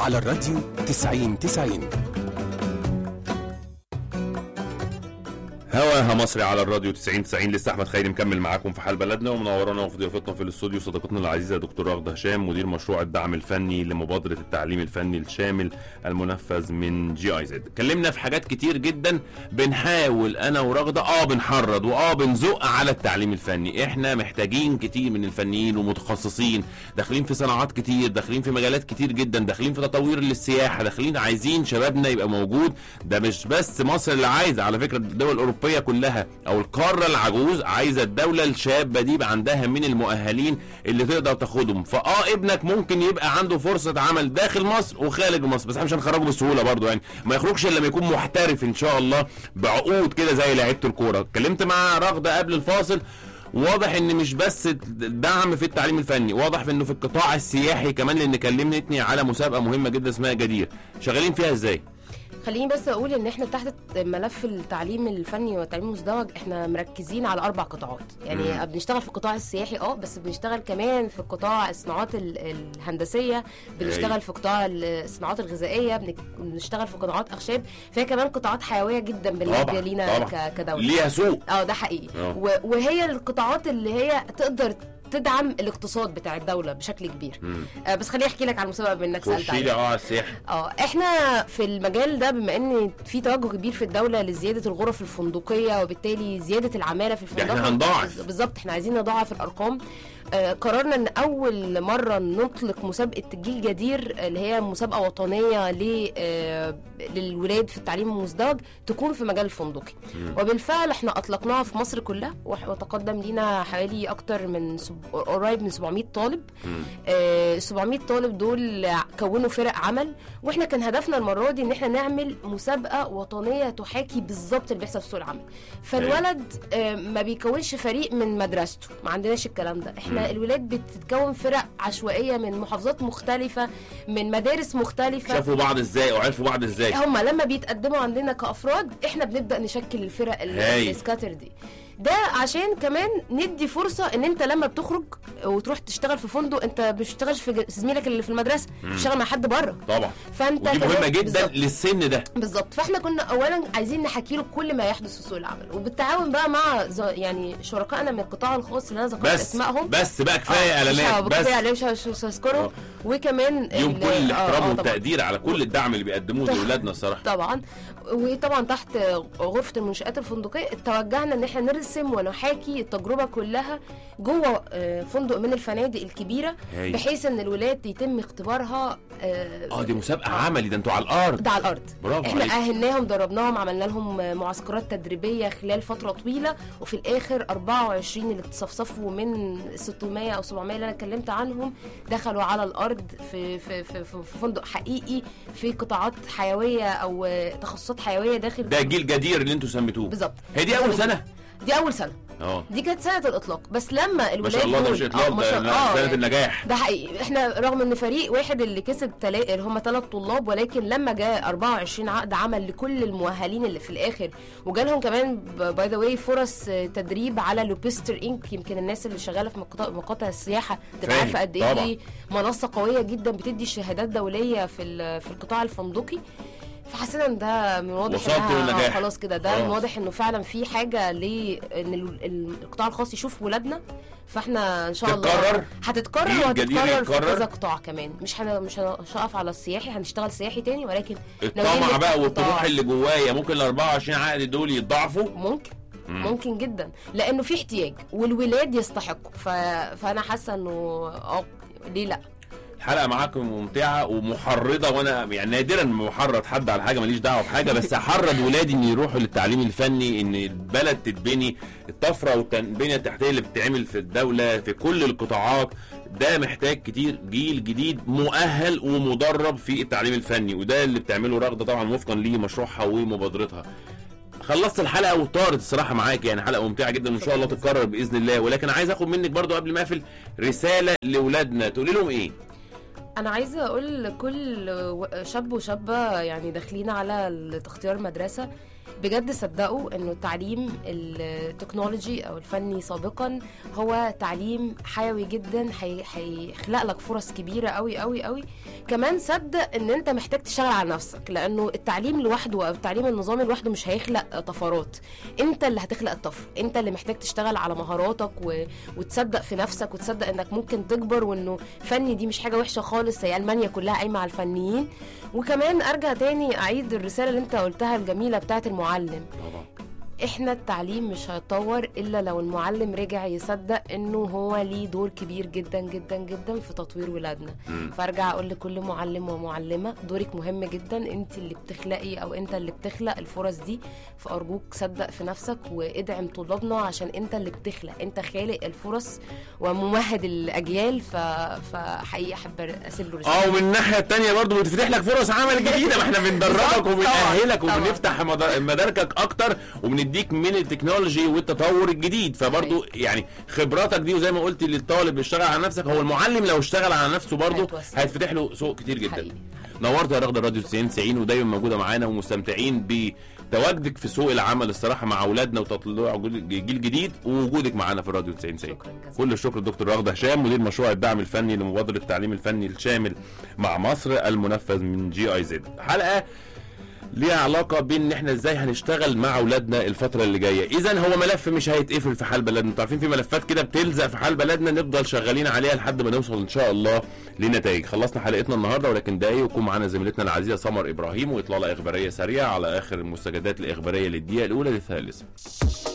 على الراديو 90 90 هواها مصري على الراديو 90 90 لسه احمد خيري مكمل معاكم في حال بلدنا ومنورانا وفي ضيافتنا في الاستوديو صديقتنا العزيزه دكتور رغده هشام مدير مشروع الدعم الفني لمبادره التعليم الفني الشامل المنفذ من جي اي زد اتكلمنا في حاجات كتير جدا بنحاول انا ورغده اه بنحرض واه بنزق على التعليم الفني احنا محتاجين كتير من الفنيين ومتخصصين داخلين في صناعات كتير داخلين في مجالات كتير جدا داخلين في تطوير للسياحه داخلين عايزين شبابنا يبقى موجود ده مش بس مصر اللي عايزه على فكره الدول الاوروبيه كلها او القاره العجوز عايزه الدوله الشابه دي يبقى عندها من المؤهلين اللي تقدر تاخدهم فاه ابنك ممكن يبقى عنده فرصه عمل داخل مصر وخارج مصر بس احنا مش هنخرجه بسهوله برضو يعني ما يخرجش الا لما يكون محترف ان شاء الله بعقود كده زي لعيبه الكوره اتكلمت مع رغده قبل الفاصل واضح ان مش بس دعم في التعليم الفني واضح في انه في القطاع السياحي كمان لان كلمتني على مسابقه مهمه جدا اسمها جدير شغالين فيها ازاي خليني بس اقول ان احنا تحت ملف التعليم الفني والتعليم المزدوج احنا مركزين على اربع قطاعات يعني مم. بنشتغل في القطاع السياحي اه بس بنشتغل كمان في قطاع الصناعات ال- الهندسيه بنشتغل في قطاع الصناعات الغذائيه بنك- بنشتغل في قطاعات اخشاب فهي كمان قطاعات حيويه جدا بالنسبه طبعا، لينا طبعا. ك- كدوله ليها سوق اه ده حقيقي آه. و- وهي القطاعات اللي هي تقدر تدعم الاقتصاد بتاع الدوله بشكل كبير مم. آه بس خليني احكي لك عن المسابقه بما انك سالت خشي عليها لي اه على السياحه اه احنا في المجال ده بما ان في توجه كبير في الدوله لزياده الغرف الفندقيه وبالتالي زياده العماله في ده الفندقه احنا هنضاعف. بالظبط احنا عايزين نضاعف الارقام آه قررنا ان اول مره نطلق مسابقه جيل جدير اللي هي مسابقه وطنيه ل آه للولاد في التعليم المزدوج تكون في مجال الفندقي وبالفعل احنا اطلقناها في مصر كلها وح- وتقدم لينا حوالي اكتر من سب... قريب من 700 طالب مم. آه، 700 طالب دول كونوا فرق عمل واحنا كان هدفنا المره دي ان احنا نعمل مسابقه وطنيه تحاكي بالظبط اللي بيحصل في سوق العمل فالولد آه، ما بيكونش فريق من مدرسته ما عندناش الكلام ده احنا مم. الولاد بتتكون فرق عشوائيه من محافظات مختلفه من مدارس مختلفه شافوا بعض ازاي وعرفوا بعض ازاي هم لما بيتقدموا عندنا كافراد احنا بنبدا نشكل الفرق ال- هاي. السكاتر دي ده عشان كمان ندي فرصه ان انت لما بتخرج وتروح تشتغل في فندق انت مش بتشتغلش في ج- زميلك اللي في المدرسه بتشتغل مع حد بره طبعا فانت ودي كمان- مهمه جدا بالظبط. للسن ده بالظبط فاحنا كنا اولا عايزين نحكي له كل ما يحدث في سوق العمل وبالتعاون بقى مع ز- يعني شركائنا من القطاع الخاص اللي انا ذكرت بس اسمائهم بس بقى كفايه آه، مش اعلانات ه- بس كفايه إعلانات، مش ه- مش هذكرهم آه. وكمان يوم ال- كل آه، الاحترام آه، طبعاً. والتقدير على كل الدعم اللي بيقدموه طبعاً. لاولادنا الصراحه طبعا وطبعا تحت غرفه المنشات الفندقيه توجهنا ان احنا نرسم ونحاكي التجربه كلها جوه آه، فندق من الفنادق الكبيره هاي. بحيث ان الولاد يتم اختبارها اه دي مسابقه عملي ده انتوا على الارض ده على الارض برافو احنا عليك. اهلناهم دربناهم عملنا لهم معسكرات تدريبيه خلال فتره طويله وفي الاخر 24 اللي اتصفصفوا من 600 او 700 اللي انا اتكلمت عنهم دخلوا على الارض في في في, في في فندق حقيقي في قطاعات حيويه او تخصصات حيويه داخل ده جيل جدير اللي انتوا سميتوه بالظبط هي دي اول سنه دي اول سنه اه دي كانت سنه الاطلاق بس لما الولاد ما شاء الله ده دول- مش آه، اطلاق ما ده شاء- لا، آه، سنه يعني النجاح ده حقيقي احنا رغم ان فريق واحد اللي كسب تلا... اللي هم ثلاث طلاب ولكن لما جاء 24 عقد عمل لكل المؤهلين اللي في الاخر وجالهم كمان باي ذا واي فرص آه، تدريب على لوبستر انك يمكن الناس اللي شغاله في مقاطع, مقاطع السياحه تبقى فاهم، عارفه قد ايه طبعا. دي منصه قويه جدا بتدي شهادات دوليه في ال- في القطاع الفندقي فحسينا ان ده من واضح وصلت إنها- آه، للنجاح. خلاص كده ده من خلاص. واضح انه فعلا في حاجه ل ان ال- ال- القطاع الخاص يشوف ولادنا فاحنا ان شاء الله تتكرر؟ هتتكرر جيل جديد وهتتكرر في يتكرر؟ كذا قطاع كمان مش هن... مش هنقف على السياحي هنشتغل سياحي تاني ولكن ناويين الطمع نفتح بقى قطاع. والطموح اللي جوايا ممكن ال 24 عقد دول يتضاعفوا ممكن مم. ممكن جدا لانه في احتياج والولاد يستحقوا ف... فانا حاسه انه اه ليه لا الحلقه معاكم ممتعه ومحرضه وانا يعني نادرا ما بحرض حد على حاجه ماليش دعوه بحاجه بس احرض ولادي ان يروحوا للتعليم الفني ان البلد تتبني الطفره والبنيه التحتيه اللي بتتعمل في الدوله في كل القطاعات ده محتاج كتير جيل جديد مؤهل ومدرب في التعليم الفني وده اللي بتعمله رغده طبعا وفقا لمشروعها ومبادرتها خلصت الحلقه وطارت الصراحه معاك يعني حلقه ممتعه جدا وان شاء الله تتكرر باذن الله ولكن عايز اخد منك برضو قبل ما اقفل رساله لاولادنا تقولي لهم ايه انا عايزه اقول لكل و- شاب وشابه يعني داخلين على اختيار مدرسه بجد صدقوا انه التعليم التكنولوجي او الفني سابقا هو تعليم حيوي جدا هي- هيخلق لك فرص كبيره قوي قوي قوي كمان صدق ان انت محتاج تشتغل على نفسك لانه التعليم لوحده او التعليم النظامي لوحده مش هيخلق طفرات انت اللي هتخلق الطفره انت اللي محتاج تشتغل على مهاراتك و... وتصدق في نفسك وتصدق انك ممكن تكبر وانه فني دي مش حاجه وحشه خالص هي المانيا كلها قايمه على الفنيين وكمان ارجع تاني اعيد الرساله اللي انت قلتها الجميله بتاعت المعلم طبعا احنا التعليم مش هيتطور الا لو المعلم رجع يصدق انه هو ليه دور كبير جدا جدا جدا في تطوير ولادنا مم. فارجع اقول لكل معلم ومعلمه دورك مهم جدا انت اللي بتخلقي او انت اللي بتخلق الفرص دي فارجوك صدق في نفسك وادعم طلابنا عشان انت اللي بتخلق انت خالق الفرص وممهد الاجيال ف... فحقيقي احب اسيب له رساله اه ومن الناحيه الثانيه برضه بتفتح لك فرص عمل جديده ما احنا بندربك بالظبط، وبنأهلك طبعاً، وبنفتح مدار- مداركك اكتر وبنديك من التكنولوجي والتطور الجديد فبرضه يعني خبراتك دي وزي ما قلت للطالب اشتغل على نفسك هو المعلم لو اشتغل على نفسه برضه هيتوسع. هيتفتح له سوق كتير جدا حقيقي. نورت يا رغده راديو 90 90 ودايما موجوده معانا ومستمتعين بتواجدك في سوق العمل الصراحه مع اولادنا وتطلع جيل جيل جديد ووجودك معانا في الراديو 90 90 شكراً جزيلاً. كل الشكر للدكتور رغده هشام مدير مشروع الدعم الفني لمبادره التعليم الفني الشامل مع مصر المنفذ من جي اي زد حلقه ليها علاقه بان احنا ازاي هنشتغل مع اولادنا الفتره اللي جايه اذا هو ملف مش هيتقفل في حال بلدنا انتوا عارفين في ملفات كده بتلزق في حال بلدنا نفضل شغالين عليها لحد ما نوصل ان شاء الله لنتائج خلصنا حلقتنا النهارده ولكن دقايق ويكون معانا زميلتنا العزيزه سمر ابراهيم واطلاله اخباريه سريعه على اخر المستجدات الاخباريه للدقيقه الاولى للثالثه